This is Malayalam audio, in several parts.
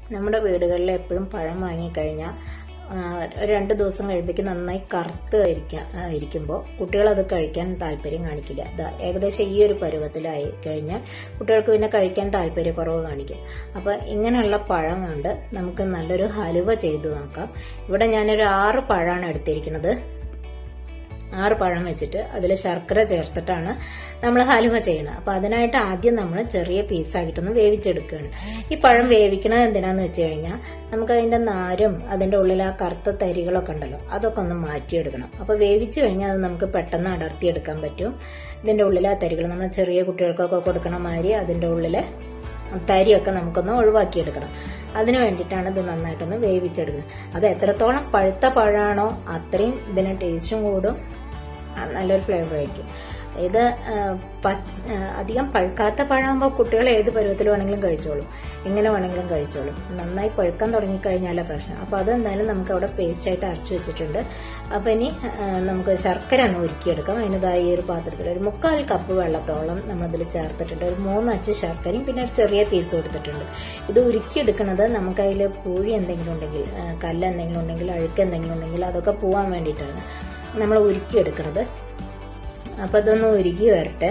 നമ്മുടെ വീടുകളിൽ എപ്പോഴും പഴം വാങ്ങിക്കഴിഞ്ഞാൽ ഒരു രണ്ട് ദിവസം കഴിയുമ്പോഴേക്കും നന്നായി കറുത്ത് ഇരിക്കാൻ ഇരിക്കുമ്പോൾ കുട്ടികൾ അത് കഴിക്കാൻ താല്പര്യം കാണിക്കില്ല ദാ ഏകദേശം ഈ ഒരു പരുവത്തിലായി കഴിഞ്ഞാൽ കുട്ടികൾക്ക് പിന്നെ കഴിക്കാൻ താല്പര്യക്കുറവ് കാണിക്കും അപ്പോൾ ഇങ്ങനെയുള്ള പഴം കൊണ്ട് നമുക്ക് നല്ലൊരു ഹലുവ ചെയ്തു നോക്കാം ഇവിടെ ഞാനൊരു ആറ് പഴമാണ് എടുത്തിരിക്കുന്നത് ആറ് പഴം വെച്ചിട്ട് അതിൽ ശർക്കര ചേർത്തിട്ടാണ് നമ്മൾ ഹലുവ ചെയ്യണത് അപ്പോൾ അതിനായിട്ട് ആദ്യം നമ്മൾ ചെറിയ പീസാക്കിയിട്ടൊന്ന് വേവിച്ചെടുക്കുകയാണ് ഈ പഴം വേവിക്കണത് എന്തിനാന്ന് വെച്ച് കഴിഞ്ഞാൽ നമുക്ക് അതിന്റെ നാരും അതിന്റെ ഉള്ളിൽ ആ കറുത്ത തരികളൊക്കെ ഉണ്ടല്ലോ അതൊക്കെ ഒന്ന് മാറ്റിയെടുക്കണം അപ്പോൾ വേവിച്ചു കഴിഞ്ഞാൽ അത് നമുക്ക് പെട്ടെന്ന് അടർത്തിയെടുക്കാൻ പറ്റും ഇതിന്റെ ഉള്ളിലെ ആ തരികൾ നമ്മൾ ചെറിയ കുട്ടികൾക്കൊക്കെ കൊടുക്കണ മാതിരി അതിന്റെ ഉള്ളിലെ തരിയൊക്കെ നമുക്കൊന്ന് ഒഴിവാക്കിയെടുക്കണം അതിന് വേണ്ടിയിട്ടാണ് ഇത് നന്നായിട്ടൊന്ന് വേവിച്ചെടുക്കുന്നത് അത് എത്രത്തോളം പഴുത്ത പഴമാണോ അത്രയും ഇതിന് ടേസ്റ്റും കൂടും നല്ലൊരു ഫ്ലേവർ ആയിരിക്കും ഇത് അധികം പഴുക്കാത്ത പഴമാകുമ്പോൾ കുട്ടികൾ ഏത് പരുവത്തിൽ വേണമെങ്കിലും കഴിച്ചോളും എങ്ങനെ വേണമെങ്കിലും കഴിച്ചോളും നന്നായി പഴുക്കാൻ തുടങ്ങിക്കഴിഞ്ഞാലേ പ്രശ്നം അപ്പോൾ അത് എന്തായാലും നമുക്ക് അവിടെ പേസ്റ്റ് ആയിട്ട് അരച്ചു വെച്ചിട്ടുണ്ട് അപ്പോൾ ഇനി നമുക്ക് ശർക്കര ഒന്ന് ഉരുക്കിയെടുക്കാം അതിനതായി ഈ ഒരു പാത്രത്തിൽ ഒരു മുക്കാൽ കപ്പ് വെള്ളത്തോളം നമ്മളതിൽ ചേർത്തിട്ടുണ്ട് ഒരു മൂന്ന് അച്ച് ശർക്കരയും പിന്നെ ഒരു ചെറിയ പീസ് കൊടുത്തിട്ടുണ്ട് ഇത് ഉരുക്കിയെടുക്കുന്നത് നമുക്ക് അതിൽ പൂഴി എന്തെങ്കിലും ഉണ്ടെങ്കിൽ കല്ല് എന്തെങ്കിലും ഉണ്ടെങ്കിൽ അഴുക്ക് എന്തെങ്കിലും ഉണ്ടെങ്കിൽ അതൊക്കെ പോവാൻ വേണ്ടിയിട്ടാണ് നമ്മൾ ഉരുക്കിയെടുക്കുന്നത് അപ്പോൾ അതൊന്ന് ഉരുക്കി വരട്ടെ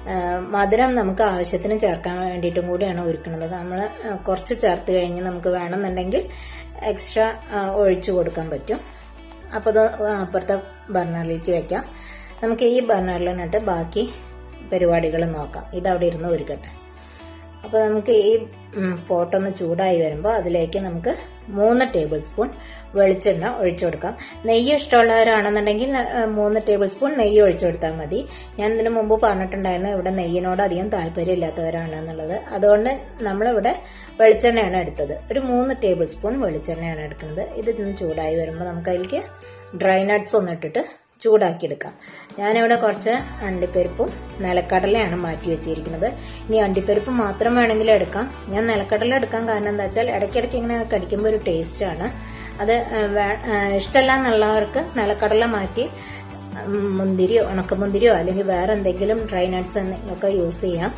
മധുരം നമുക്ക് ആവശ്യത്തിന് ചേർക്കാൻ വേണ്ടിയിട്ടും കൂടിയാണ് ഒരുക്കുന്നത് നമ്മൾ കുറച്ച് ചേർത്ത് കഴിഞ്ഞ് നമുക്ക് വേണമെന്നുണ്ടെങ്കിൽ എക്സ്ട്രാ ഒഴിച്ചു കൊടുക്കാൻ പറ്റും അപ്പോൾ അത് അപ്പുറത്തെ ബർണറിലേക്ക് വെക്കാം നമുക്ക് ഈ ബർണറിൽ നിന്നിട്ട് ബാക്കി പരിപാടികൾ നോക്കാം ഇതവിടെ ഇരുന്ന് ഒരുക്കട്ടെ അപ്പോൾ നമുക്ക് ഈ പോട്ടൊന്ന് ചൂടായി വരുമ്പോൾ അതിലേക്ക് നമുക്ക് മൂന്ന് ടേബിൾ സ്പൂൺ വെളിച്ചെണ്ണ ഒഴിച്ചു കൊടുക്കാം നെയ്യ് ഇഷ്ടമുള്ളവരാണെന്നുണ്ടെങ്കിൽ മൂന്ന് ടേബിൾ സ്പൂൺ നെയ്യ് ഒഴിച്ചു കൊടുത്താൽ മതി ഞാൻ ഇതിനു മുമ്പ് പറഞ്ഞിട്ടുണ്ടായിരുന്നു ഇവിടെ നെയ്യിനോട് അധികം താല്പര്യം ഇല്ലാത്തവരാണ് എന്നുള്ളത് അതുകൊണ്ട് നമ്മളിവിടെ വെളിച്ചെണ്ണയാണ് എടുത്തത് ഒരു മൂന്ന് ടേബിൾ സ്പൂൺ വെളിച്ചെണ്ണയാണ് എടുക്കുന്നത് ഇത് ചൂടായി വരുമ്പോൾ നമുക്ക് അതിലേക്ക് ഡ്രൈ നട്ട്സ് ഒന്ന് ഇട്ടിട്ട് ചൂടാക്കിയെടുക്കാം ഞാനിവിടെ കുറച്ച് അണ്ടിപ്പരിപ്പും നിലക്കടലയാണ് മാറ്റി വെച്ചിരിക്കുന്നത് ഇനി അണ്ടിപ്പരിപ്പ് മാത്രം വേണമെങ്കിൽ എടുക്കാം ഞാൻ നിലക്കടല എടുക്കാൻ കാരണം എന്താ വെച്ചാൽ ഇടയ്ക്കിടയ്ക്ക് ഇങ്ങനെ കടിക്കുമ്പോൾ ഒരു ടേസ്റ്റാണ് അത് ഇഷ്ടമല്ല എന്നുള്ളവർക്ക് നിലക്കടല മാറ്റി മുന്തിരിയോ ഉണക്കമുന്തിരിയോ അല്ലെങ്കിൽ വേറെ എന്തെങ്കിലും ഡ്രൈ നട്ട്സ് എന്തെങ്കിലുമൊക്കെ യൂസ് ചെയ്യാം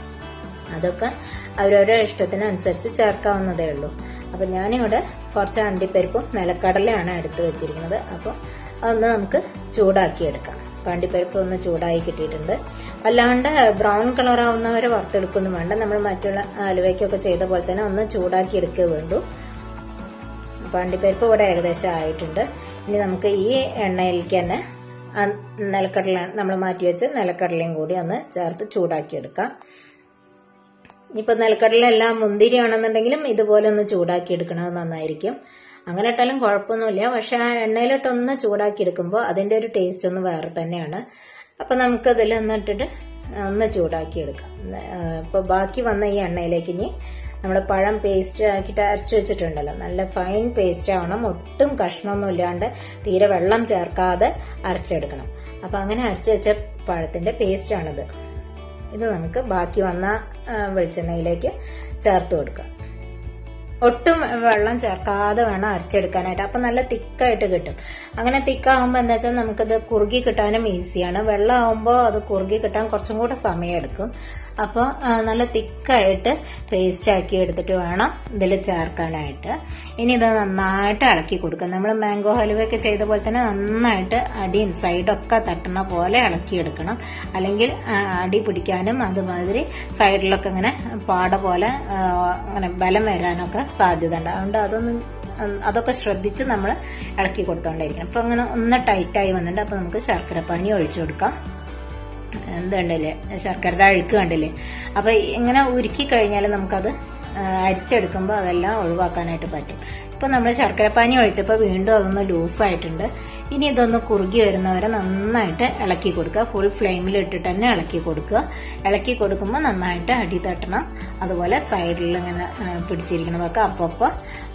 അതൊക്കെ അവരവരുടെ ഇഷ്ടത്തിനനുസരിച്ച് ചേർക്കാവുന്നതേ ഉള്ളൂ അപ്പം ഞാനിവിടെ കുറച്ച് അണ്ടിപ്പരിപ്പും നിലക്കടലയാണ് എടുത്തു വെച്ചിരിക്കുന്നത് അപ്പോൾ അതൊന്ന് നമുക്ക് ചൂടാക്കിയെടുക്കാം അണ്ടിപ്പരിപ്പ് ഒന്ന് ചൂടായി കിട്ടിയിട്ടുണ്ട് അല്ലാണ്ട് ബ്രൗൺ കളർ ആവുന്നവരെ വറുത്തെടുക്കൊന്നും വേണ്ട നമ്മൾ മറ്റുള്ള അലുവയ്ക്കൊക്കെ ചെയ്ത പോലെ തന്നെ ഒന്ന് ചൂടാക്കി എടുക്കുക വേണ്ടു അപ്പം അണ്ടിപ്പരിപ്പ് ഇവിടെ ഏകദേശം ആയിട്ടുണ്ട് ഇനി നമുക്ക് ഈ എണ്ണയിലേക്ക് തന്നെ നിലക്കടല നമ്മൾ മാറ്റി വെച്ച് നിലക്കടലയും കൂടി ഒന്ന് ചേർത്ത് ചൂടാക്കിയെടുക്കാം ഇപ്പൊ നിലക്കടല എല്ലാം മുന്തിരിയാണെന്നുണ്ടെങ്കിലും ഇതുപോലെ ഒന്ന് ചൂടാക്കി എടുക്കണത് നന്നായിരിക്കും അങ്ങനെ ഇട്ടാലും കുഴപ്പമൊന്നുമില്ല പക്ഷെ ആ എണ്ണയിലിട്ടൊന്ന് ചൂടാക്കി എടുക്കുമ്പോൾ അതിന്റെ ഒരു ടേസ്റ്റ് ഒന്ന് വേറെ തന്നെയാണ് അപ്പൊ നമുക്ക് ഇതിൽ ഒന്നിട്ടിട്ട് ഒന്ന് ചൂടാക്കി എടുക്കാം ഇപ്പൊ ബാക്കി വന്ന ഈ എണ്ണയിലേക്ക് ഇനി നമ്മൾ പഴം പേസ്റ്റ് ആക്കിയിട്ട് അരച്ചു വെച്ചിട്ടുണ്ടല്ലോ നല്ല ഫൈൻ പേസ്റ്റ് ആവണം ഒട്ടും കഷ്ണമൊന്നും ഇല്ലാണ്ട് തീരെ വെള്ളം ചേർക്കാതെ അരച്ചെടുക്കണം അപ്പൊ അങ്ങനെ അരച്ചു വെച്ച പഴത്തിന്റെ പേസ്റ്റ് ആണിത് ഇത് നമുക്ക് ബാക്കി വന്ന വെളിച്ചെണ്ണയിലേക്ക് ചേർത്ത് കൊടുക്കാം ഒട്ടും വെള്ളം ചേർക്കാതെ വേണം അരച്ചെടുക്കാനായിട്ട് അപ്പം നല്ല തിക്കായിട്ട് കിട്ടും അങ്ങനെ തിക്കാകുമ്പോൾ എന്താ വെച്ചാൽ നമുക്കത് കുറുകി കിട്ടാനും ഈസിയാണ് വെള്ളം ആകുമ്പോൾ അത് കുറുകി കിട്ടാൻ കുറച്ചും കൂടെ സമയമെടുക്കും അപ്പോൾ നല്ല തിക്കായിട്ട് പേസ്റ്റ് ആക്കി എടുത്തിട്ട് വേണം ഇതിൽ ചേർക്കാനായിട്ട് ഇനി ഇത് നന്നായിട്ട് ഇളക്കി കൊടുക്കുക നമ്മൾ മാംഗോ ഹലുവയൊക്കെ ചെയ്ത പോലെ തന്നെ നന്നായിട്ട് അടിയും സൈഡൊക്കെ തട്ടുന്ന പോലെ ഇളക്കിയെടുക്കണം അല്ലെങ്കിൽ അടി പിടിക്കാനും അതുമാതിരി സൈഡിലൊക്കെ ഇങ്ങനെ പാട പോലെ അങ്ങനെ ബലം വരാനൊക്കെ സാധ്യത ഉണ്ട് അതുകൊണ്ട് അതൊന്നും അതൊക്കെ ശ്രദ്ധിച്ച് നമ്മൾ ഇളക്കി കൊടുത്തോണ്ടിരിക്കണം അപ്പൊ അങ്ങനെ ഒന്ന് ടൈറ്റായി വന്നിട്ടുണ്ട് അപ്പൊ നമുക്ക് ശർക്കര പാനി ഒഴിച്ചു കൊടുക്കാം എന്തുണ്ടല്ലേ ശർക്കരയുടെ അഴുക്ക് കണ്ടില്ലേ അപ്പൊ ഇങ്ങനെ ഉരുക്കി കഴിഞ്ഞാൽ നമുക്കത് അരിച്ചെടുക്കുമ്പോൾ അതെല്ലാം ഒഴിവാക്കാനായിട്ട് പറ്റും ഇപ്പൊ നമ്മൾ ശർക്കരപ്പാനി ഒഴിച്ചപ്പോൾ വീണ്ടും അതൊന്ന് ലൂസായിട്ടുണ്ട് ഇനി ഇതൊന്ന് കുറുകി വരുന്നവരെ നന്നായിട്ട് ഇളക്കി കൊടുക്കുക ഫുൾ ഫ്ലെയിമിൽ ഇട്ടിട്ട് തന്നെ ഇളക്കി കൊടുക്കുക ഇളക്കി കൊടുക്കുമ്പോൾ നന്നായിട്ട് അടി തട്ടണം അതുപോലെ സൈഡിൽ ഇങ്ങനെ പിടിച്ചിരിക്കണതൊക്കെ അപ്പോൾ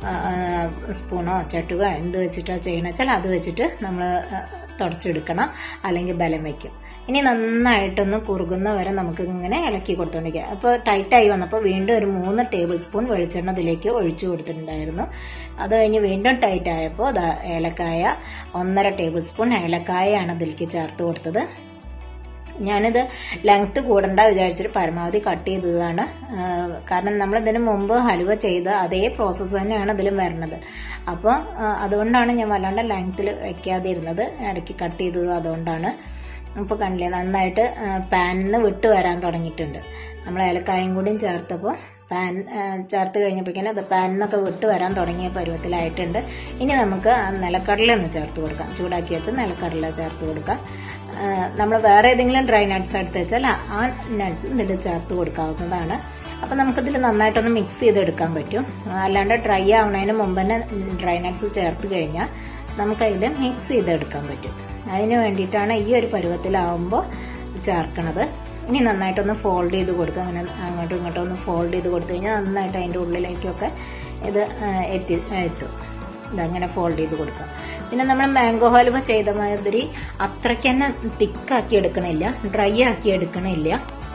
സ്പൂണോ ചട്ടുകോ എന്ത് വെച്ചിട്ടാണ് ചെയ്യണമെന്ന് വെച്ചാൽ അത് വെച്ചിട്ട് നമ്മൾ തുടച്ചെടുക്കണം അല്ലെങ്കിൽ ബലം വയ്ക്കും ഇനി നന്നായിട്ടൊന്ന് കുറുകുന്ന വരെ നമുക്ക് ഇങ്ങനെ ഇളക്കി കൊടുത്തോണ്ടിരിക്കുക അപ്പോൾ ടൈറ്റായി വന്നപ്പോൾ വീണ്ടും ഒരു മൂന്ന് ടേബിൾ സ്പൂൺ വെളിച്ചെണ്ണ ഇതിലേക്ക് ഒഴിച്ചു കൊടുത്തിട്ടുണ്ടായിരുന്നു അത് കഴിഞ്ഞ് വീണ്ടും ടൈറ്റ് ആയപ്പോൾ ഏലക്കായ ഒന്നര ടേബിൾ സ്പൂൺ ഏലക്കായയാണ് ഇതിലേക്ക് ചേർത്ത് കൊടുത്തത് ഞാനിത് ലെങ്ത് കൂടണ്ട വിചാരിച്ചിട്ട് പരമാവധി കട്ട് ചെയ്തതാണ് ആ, കാരണം നമ്മൾ ഇതിന് മുമ്പ് ഹലുവ ചെയ്ത അതേ പ്രോസസ്സ് തന്നെയാണ് ഇതിലും വരുന്നത് അപ്പോൾ അതുകൊണ്ടാണ് ഞാൻ വല്ലാണ്ട് ലെങ്ത്തിൽ വെക്കാതിരുന്നത് ഇടയ്ക്ക് കട്ട് ചെയ്തത് അതുകൊണ്ടാണ് ഇപ്പോൾ കണ്ടില്ലേ നന്നായിട്ട് പാനിന് വിട്ട് വരാൻ തുടങ്ങിയിട്ടുണ്ട് നമ്മൾ ഏലക്കായും കൂടിയും ചേർത്തപ്പോൾ പാൻ ആ, ചേർത്ത് കഴിഞ്ഞപ്പോഴേക്കും അത് പാനിന്നൊക്കെ വിട്ട് വരാൻ തുടങ്ങിയ പരുവത്തിലായിട്ടുണ്ട് ഇനി നമുക്ക് ആ നിലക്കടല ഒന്ന് ചേർത്ത് കൊടുക്കാം ചൂടാക്കി വെച്ച് നിലക്കടല ചേർത്ത് കൊടുക്കാം നമ്മൾ വേറെ ഏതെങ്കിലും ഡ്രൈ നട്ട്സ് എടുത്ത് വെച്ചാൽ ആ- ആ നട്ട്സ് ഇതിൽ ചേർത്ത് കൊടുക്കാവുന്നതാണ് അപ്പം നമുക്കിതിൽ നന്നായിട്ടൊന്ന് മിക്സ് ചെയ്തെടുക്കാൻ പറ്റും അല്ലാണ്ട് ഡ്രൈ ആവുന്നതിന് മുമ്പ് തന്നെ ഡ്രൈ നട്ട്സ് ചേർത്ത് കഴിഞ്ഞാൽ നമുക്കതിൽ മിക്സ് ചെയ്തെടുക്കാൻ പറ്റും അതിന് വേണ്ടിയിട്ടാണ് ഈ ഒരു പരുവത്തിലാവുമ്പോൾ ചേർക്കണത് ഇനി നന്നായിട്ടൊന്ന് ഫോൾഡ് ചെയ്ത് കൊടുക്കുക അങ്ങനെ അങ്ങോട്ടും ഇങ്ങോട്ടും ഒന്ന് ഫോൾഡ് ചെയ്ത് കൊടുത്തു കഴിഞ്ഞാൽ നന്നായിട്ട് അതിൻ്റെ ഉള്ളിലേക്കൊക്കെ ഇത് ആ, എത്തി എത്തും ഇതങ്ങനെ ഫോൾഡ് ചെയ്ത് കൊടുക്കുക പിന്നെ നമ്മൾ മാംഗോ ഹലുവ ചെയ്ത മാതിരി അത്രയ്ക്ക് തന്നെ തിക്കാക്കി എടുക്കണില്ല ഡ്രൈ ആക്കി എടുക്കണില്ല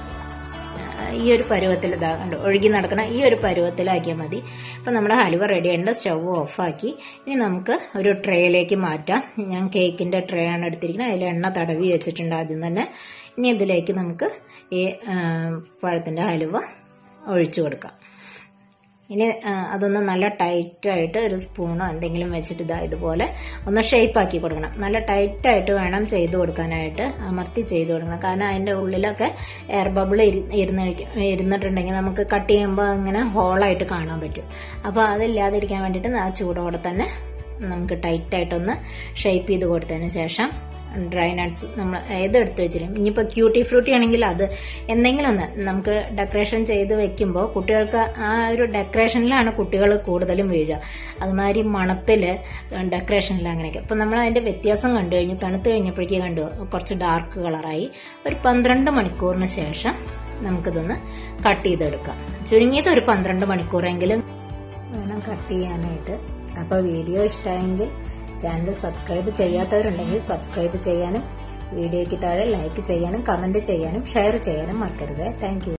ഈ ഒരു പരുവത്തിൽ ഇതാ കണ്ടോ ഒഴുകി നടക്കണ ഈ ഒരു പരുവത്തിലാക്കിയാൽ മതി ഇപ്പം നമ്മുടെ ഹലുവ റെഡി ആയിട്ട് സ്റ്റവ് ഓഫാക്കി ഇനി നമുക്ക് ഒരു ട്രേയിലേക്ക് മാറ്റാം ഞാൻ കേക്കിൻ്റെ ട്രേ ആണ് എടുത്തിരിക്കുന്നത് അതിൽ എണ്ണ തടവി വെച്ചിട്ടുണ്ട് ആദ്യം തന്നെ ഇനി ഇതിലേക്ക് നമുക്ക് ഈ പഴത്തിൻ്റെ ഹലുവ ഒഴിച്ചു കൊടുക്കാം ഇനി ആ, അതൊന്ന് നല്ല ടൈറ്റായിട്ട് ഒരു സ്പൂണോ എന്തെങ്കിലും വെച്ചിട്ട് ഇതാ ഇതുപോലെ ഒന്ന് ഷേപ്പ് ആക്കി കൊടുക്കണം നല്ല ടൈറ്റായിട്ട് വേണം ചെയ്ത് കൊടുക്കാനായിട്ട് അമർത്തി ചെയ്ത് കൊടുക്കണം കാരണം അതിൻ്റെ ഉള്ളിലൊക്കെ എയർ ബബിൾ ഇരുന്ന് ഇരുന്നിട്ടുണ്ടെങ്കിൽ നമുക്ക് കട്ട് ചെയ്യുമ്പോൾ അങ്ങനെ ഹോളായിട്ട് കാണാൻ പറ്റും അപ്പോൾ അതില്ലാതിരിക്കാൻ വേണ്ടിയിട്ട് ആ ചൂടോടെ തന്നെ നമുക്ക് ടൈറ്റായിട്ടൊന്ന് ഷേപ്പ് ചെയ്ത് കൊടുത്തതിന് ശേഷം ഡ്രൈ നട്ട്സ് നമ്മൾ ഏതെടുത്ത് വെച്ചിരും ഇനിയിപ്പോൾ ക്യൂട്ടി ഫ്രൂട്ടി ആണെങ്കിൽ അത് എന്തെങ്കിലും ഒന്ന് നമുക്ക് ഡെക്കറേഷൻ ചെയ്ത് വെക്കുമ്പോൾ കുട്ടികൾക്ക് ആ ഒരു ഡെക്കറേഷനിലാണ് കുട്ടികൾ കൂടുതലും വീഴുക അതുമാതിരി മണത്തിൽ ഡെക്കറേഷനിൽ അങ്ങനെയൊക്കെ അപ്പം നമ്മൾ അതിൻ്റെ വ്യത്യാസം കണ്ടു കഴിഞ്ഞ് തണുത്ത് കഴിഞ്ഞപ്പോഴേക്കും കണ്ടു കുറച്ച് ഡാർക്ക് കളറായി ഒരു പന്ത്രണ്ട് മണിക്കൂറിന് ശേഷം നമുക്കിതൊന്ന് കട്ട് ചെയ്തെടുക്കാം ചുരുങ്ങിയത് ഒരു പന്ത്രണ്ട് മണിക്കൂറെങ്കിലും വേണം കട്ട് ചെയ്യാനായിട്ട് അപ്പോൾ വീഡിയോ ഇഷ്ടമായെങ്കിൽ ചാനൽ സബ്സ്ക്രൈബ് ചെയ്യാത്തവരുണ്ടെങ്കിൽ സബ്സ്ക്രൈബ് ചെയ്യാനും വീഡിയോയ്ക്ക് താഴെ ലൈക്ക് ചെയ്യാനും കമൻറ്റ് ചെയ്യാനും ഷെയർ ചെയ്യാനും മറക്കരുത് താങ്ക്